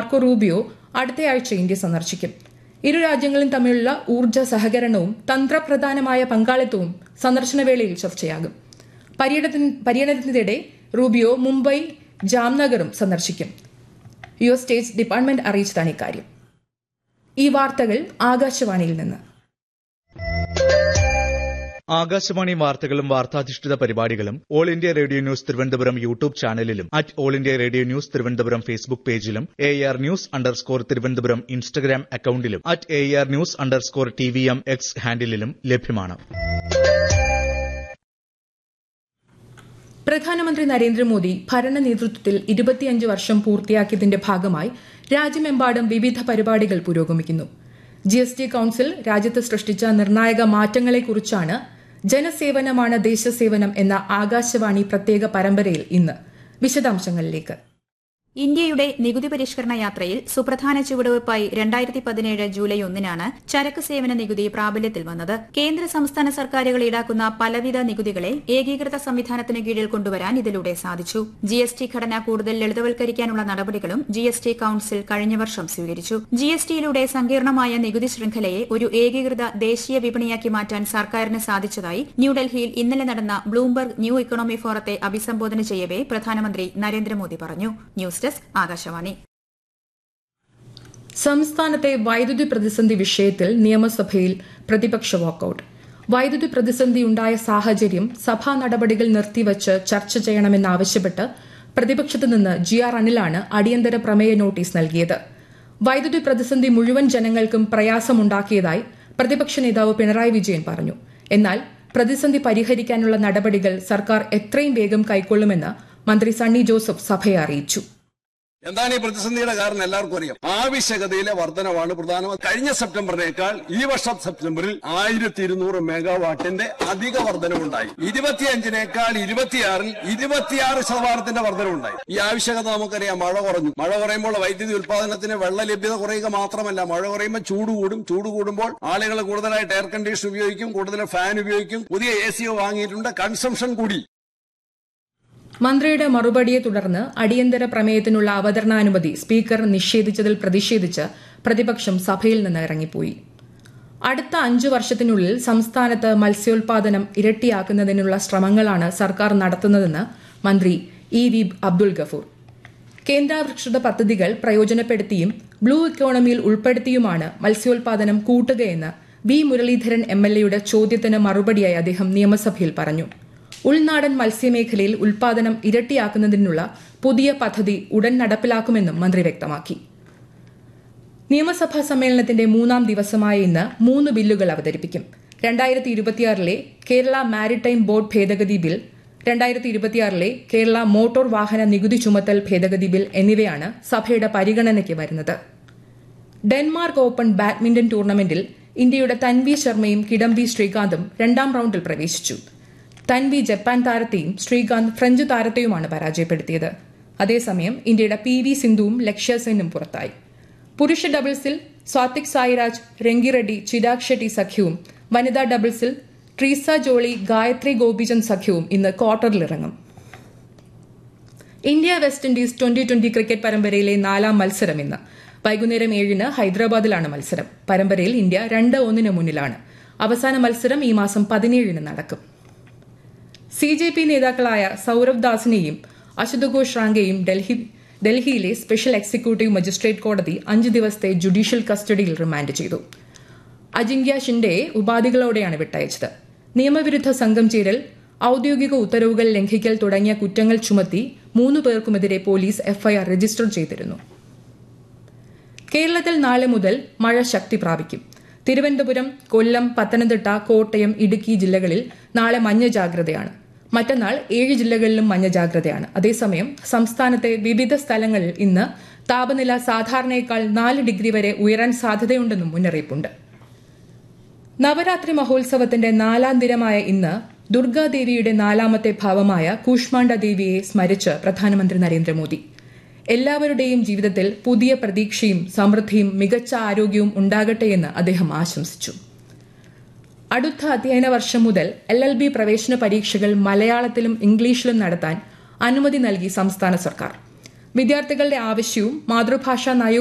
Marco Rubio അടുത്തയാഴ്ച India സന്ദർശിക്കും ഇരു രാജ്യങ്ങളും തമ്മിലുള്ള ഊർജ്ജ സഹകരണവും തന്ത്രപ്രധാനമായ പങ്കാളിത്തവും സന്ദർശനവേളയിൽ ചർച്ചയാകും പര്യടനത്തിന് പര്യടനത്തിനിടെ റൂബിയോ മുംബൈ ജാംനഗറും സന്ദർശിക്കും യു എസ് സ്റ്റേറ്റ് ഡിപ്പാർട്ട്മെന്റ് അറിയിച്ചതാണ് ഇക്കാര്യം ഈ വാർത്തകൾ ആകാശവാണിയിൽ നിന്ന് ആകാശവാണി വാർത്തകളും വാർത്താധിഷ്ഠിത പരിപാടികളും all India radio news Thiruvananthapuram YouTube ചാനലിലും at all India radio news Thiruvananthapuram Facebook പേജിലും A R news underscore Thiruvananthapuram Instagram അക്കൌണ്ടിലും at A R news underscore T V M X ഹാൻഡിലും ലഭ്യമാണ് പ്രധാനമന്ത്രി നരേന്ദ്രമോദി ഭരണ നേതൃത്വത്തിൽ ഇരുപത്തിയഞ്ച് വർഷം പൂർത്തിയാക്കിയതിന്റെ ഭാഗമായി രാജ്യമെമ്പാടും വിവിധ പരിപാടികൾ പുരോഗമിക്കുന്നു ജി എസ് ടി കൌൺസിൽ രാജ്യത്ത് സൃഷ്ടിച്ച നിർണായക മാറ്റങ്ങളെക്കുറിച്ചാണ് ജനസേവനമാണ് ദേശസേവനം എന്ന ആകാശവാണി പ്രത്യേക പരമ്പരയിൽ ഇന്ന് വിശദാംശങ്ങളിലേക്ക് ഇന്ത്യയുടെ നികുതി പരിഷ്കരണ യാത്രയിൽ സുപ്രധാന ചുവടുവയ്പായി രണ്ടായിരത്തി പതിനേഴ് ജൂലൈ ഒന്നിനാണ് ചരക്ക് സേവന നികുതി പ്രാബല്യത്തിൽ വന്നത് കേന്ദ്ര സംസ്ഥാന സർക്കാരുകൾ ഈടാക്കുന്ന പലവിധ നികുതികളെ ഏകീകൃത സംവിധാനത്തിന് കീഴിൽ കൊണ്ടുവരാൻ ഇതിലൂടെ സാധിച്ചു ജി എസ് ടി ഘടന കൂടുതൽ ലളിതവൽക്കരിക്കാനുള്ള നടപടികളും ജി എസ് ടി കൌൺസിൽ കഴിഞ്ഞ വർഷം സ്വീകരിച്ചു ജി എസ് ടിയിലൂടെ സങ്കീർണമായ നികുതി ശൃംഖലയെ ഒരു ഏകീകൃത ദേശീയ വിപണിയാക്കി മാറ്റാൻ സർക്കാരിന് സാധിച്ചതായി ന്യൂഡൽഹിയിൽ ഇന്നലെ നടന്ന ബ്ലൂംബർഗ് ന്യൂ ഇക്കണോമി ഫോറത്തെ അഭിസംബോധന ചെയ്യവെ പ്രധാനമന്ത്രി നരേന്ദ്രമോദി പറഞ്ഞു ന്യൂസ് ഡെസ്ക് ആകാശവാണി സംസ്ഥാനത്തെ വൈദ്യുതി പ്രതിസന്ധി വിഷയത്തിൽ നിയമസഭയിൽ പ്രതിപക്ഷ വാക്കൌട്ട് വൈദ്യുതി പ്രതിസന്ധിയുണ്ടായ സാഹചര്യം സഭാ നടപടികൾ നിർത്തിവച്ച് ചർച്ച ചെയ്യണമെന്നാവശ്യപ്പെട്ട് പ്രതിപക്ഷത്തു നിന്ന് ജി ആർ അനിലാണ് അടിയന്തര പ്രമേയ നോട്ടീസ് നൽകിയത് വൈദ്യുതി പ്രതിസന്ധി മുഴുവൻ ജനങ്ങൾക്കും പ്രയാസമുണ്ടാക്കിയതായി പ്രതിപക്ഷ നേതാവ് പിണറായി വിജയൻ പറഞ്ഞു എന്നാൽ പ്രതിസന്ധി പരിഹരിക്കാനുള്ള നടപടികൾ സർക്കാർ എത്രയും വേഗം കൈക്കൊള്ളുമെന്ന് മന്ത്രി സണ്ണി ജോസഫ് സഭയെ അറിയിച്ചു എന്താണ് ഈ പ്രതിസന്ധിയുടെ കാരണം എല്ലാവർക്കും അറിയാം ആവശ്യകതയിലെ വർധനവാണ് പ്രധാനം കഴിഞ്ഞ സെപ്റ്റംബറിനേക്കാൾ ഈ വർഷം സെപ്റ്റംബറിൽ ആയിരത്തി ഇരുന്നൂറ് മെഗാവാട്ടിന്റെ അധിക വർധനവുണ്ടായി ഇരുപത്തിയഞ്ചിനേക്കാൾ ഇരുപത്തിയാറിൽ ഇരുപത്തിയാറ് ശതമാനത്തിന്റെ വർധനവുണ്ടായി ഈ ആവശ്യകത നമുക്കറിയാം മഴ കുറഞ്ഞു മഴ കുറയുമ്പോൾ വൈദ്യുതി ഉൽപാദനത്തിന് വെള്ള ലഭ്യത കുറയുക മാത്രമല്ല മഴ കുറയുമ്പോൾ ചൂട് കൂടും ചൂട് കൂടുമ്പോൾ ആളുകൾ കൂടുതലായിട്ട് എയർ കണ്ടീഷൻ ഉപയോഗിക്കും കൂടുതൽ ഫാൻ ഉപയോഗിക്കും പുതിയ എ സി വാങ്ങിയിട്ടുണ്ട് കൺസംഷൻ കൂടി മന്ത്രിയുടെ മറുപടിയെ തുടർന്ന് അടിയന്തര പ്രമേയത്തിനുള്ള അവതരണാനുമതി സ്പീക്കർ നിഷേധിച്ചതിൽ പ്രതിഷേധിച്ച് പ്രതിപക്ഷം സഭയിൽ നിന്ന് ഇറങ്ങിപ്പോയി അടുത്ത അഞ്ചു വർഷത്തിനുള്ളിൽ സംസ്ഥാനത്ത് മത്സ്യോൽപാദനം ഇരട്ടിയാക്കുന്നതിനുള്ള ശ്രമങ്ങളാണ് സർക്കാർ നടത്തുന്നതെന്ന് മന്ത്രി ഇ വി അബ്ദുൾ ഗഫൂർ കേന്ദ്രാവിഷ്കൃത പദ്ധതികൾ പ്രയോജനപ്പെടുത്തിയും ബ്ലൂ ഇക്കോണമിയിൽ ഉൾപ്പെടുത്തിയുമാണ് മത്സ്യോൽപാദനം കൂട്ടുകയെന്ന് വി മുരളീധരൻ എം എൽ എയുടെ ചോദ്യത്തിന് മറുപടിയായി അദ്ദേഹം നിയമസഭയിൽ പറഞ്ഞു ഉൾനാടൻ മത്സ്യമേഖലയിൽ ഉൽപാദനം ഇരട്ടിയാക്കുന്നതിനുള്ള പുതിയ പദ്ധതി ഉടൻ നടപ്പിലാക്കുമെന്നും മന്ത്രി വ്യക്തമാക്കി നിയമസഭാ സമ്മേളനത്തിന്റെ മൂന്നാം ദിവസമായ ഇന്ന് മൂന്ന് ബില്ലുകൾ അവതരിപ്പിക്കും രണ്ടായിരത്തി ഇരുപത്തിയാറിലെ കേരള മാരിടൈം ബോർഡ് ഭേദഗതി ബിൽ രണ്ടായിരത്തി ഇരുപത്തിയാറിലെ കേരള മോട്ടോർ വാഹന നികുതി ചുമത്തൽ ഭേദഗതി ബിൽ എന്നിവയാണ് സഭയുടെ പരിഗണനയ്ക്ക് വരുന്നത് ഡെൻമാർക്ക് ഓപ്പൺ ബാഡ്മിന്റൺ ടൂർണമെന്റിൽ ഇന്ത്യയുടെ തൻവി ശർമ്മയും കിഡംബി ശ്രീകാന്തും രണ്ടാം റൌണ്ടിൽ പ്രവേശിച്ചു തൻവി ജപ്പാൻ താരത്തെയും ശ്രീകാന്ത് ഫ്രഞ്ച് താരത്തെയുമാണ് പരാജയപ്പെടുത്തിയത് അതേസമയം ഇന്ത്യയുടെ പി വി സിന്ധുവും ലക്ഷ്യ സെന്നും പുറത്തായി പുരുഷ ഡബിൾസിൽ സ്വാതിക് സായിരാജ് രംഗിറെഡ്ഡി ചിരാഗ് ഷെട്ടി സഖ്യവും വനിതാ ഡബിൾസിൽ ട്രീസ ജോളി ഗായത്രി ഗോപിചന്ദ് സഖ്യവും ഇന്ന് ക്വാർട്ടറിലിറങ്ങും India West Indies twenty twenty cricket പരമ്പരയിലെ നാലാം മത്സരം ഇന്ന് വൈകുന്നേരം ഏഴിന് ഹൈദരാബാദിലാണ് മത്സരം പരമ്പരയിൽ ഇന്ത്യ രണ്ട് ഒന്നിന് മുന്നിലാണ് അവസാന മത്സരം ഈ മാസം പതിനേഴിന് നടക്കും സി ജെ പി നേതാക്കളായ സൌരവ് ദാസിനെയും അശുതോഘോഷ് റാങ്കെയും ഡൽഹി ഡൽഹിയിലെ സ്പെഷ്യൽ എക്സിക്യൂട്ടീവ് മജിസ്ട്രേറ്റ് കോടതി അഞ്ച് ദിവസത്തെ ജുഡീഷ്യൽ കസ്റ്റഡിയിൽ റിമാൻഡ് ചെയ്തു അജിങ്ക്യ ഷിൻഡെയെ ഉപാധികളോടെയാണ് വിട്ടയച്ചത് നിയമവിരുദ്ധ സംഘം ചേരൽ ഔദ്യോഗിക ഉത്തരവുകൾ ലംഘിക്കൽ തുടങ്ങിയ കുറ്റങ്ങൾ ചുമത്തി മൂന്നു പേർക്കുമെതിരെ പോലീസ് എഫ്ഐആർ രജിസ്റ്റർ ചെയ്തിരുന്നു കേരളത്തിൽ നാളെ മുതൽ മഴ ശക്തി പ്രാപിക്കും തിരുവനന്തപുരം കൊല്ലം പത്തനംതിട്ട കോട്ടയം ഇടുക്കി ജില്ലകളിൽ നാളെ മഞ്ഞ ജാഗ്രതയാണ് മറ്റന്നാൾ ഏഴ് ജില്ലകളിലും മഞ്ഞ ജാഗ്രതയാണ് അതേസമയം സംസ്ഥാനത്തെ വിവിധ സ്ഥലങ്ങളിൽ ഇന്ന് താപനില സാധാരണയേക്കാൾ നാല് ഡിഗ്രി വരെ ഉയരാൻ സാധ്യതയുണ്ടെന്നും മുന്നറിയിപ്പുണ്ട് നവരാത്രി മഹോത്സവത്തിന്റെ നാലാം ദിനമായ ഇന്ന് ദുർഗാദേവിയുടെ നാലാമത്തെ ഭാവമായ കൂഷ്മാണ്ഡ ദേവിയെ സ്മരിച്ച് പ്രധാനമന്ത്രി നരേന്ദ്രമോദി എല്ലാവരുടെയും ജീവിതത്തിൽ പുതിയ പ്രതീക്ഷയും സമൃദ്ധിയും മികച്ച ആരോഗ്യവും ഉണ്ടാകട്ടെയെന്ന് അദ്ദേഹം ആശംസിച്ചു അടുത്ത അധ്യയന വർഷം മുതൽ എൽ എൽ ബി പ്രവേശന പരീക്ഷകൾ മലയാളത്തിലും ഇംഗ്ലീഷിലും നടത്താൻ അനുമതി നൽകി സംസ്ഥാന സർക്കാർ വിദ്യാർത്ഥികളുടെ ആവശ്യവും മാതൃഭാഷാ നയവും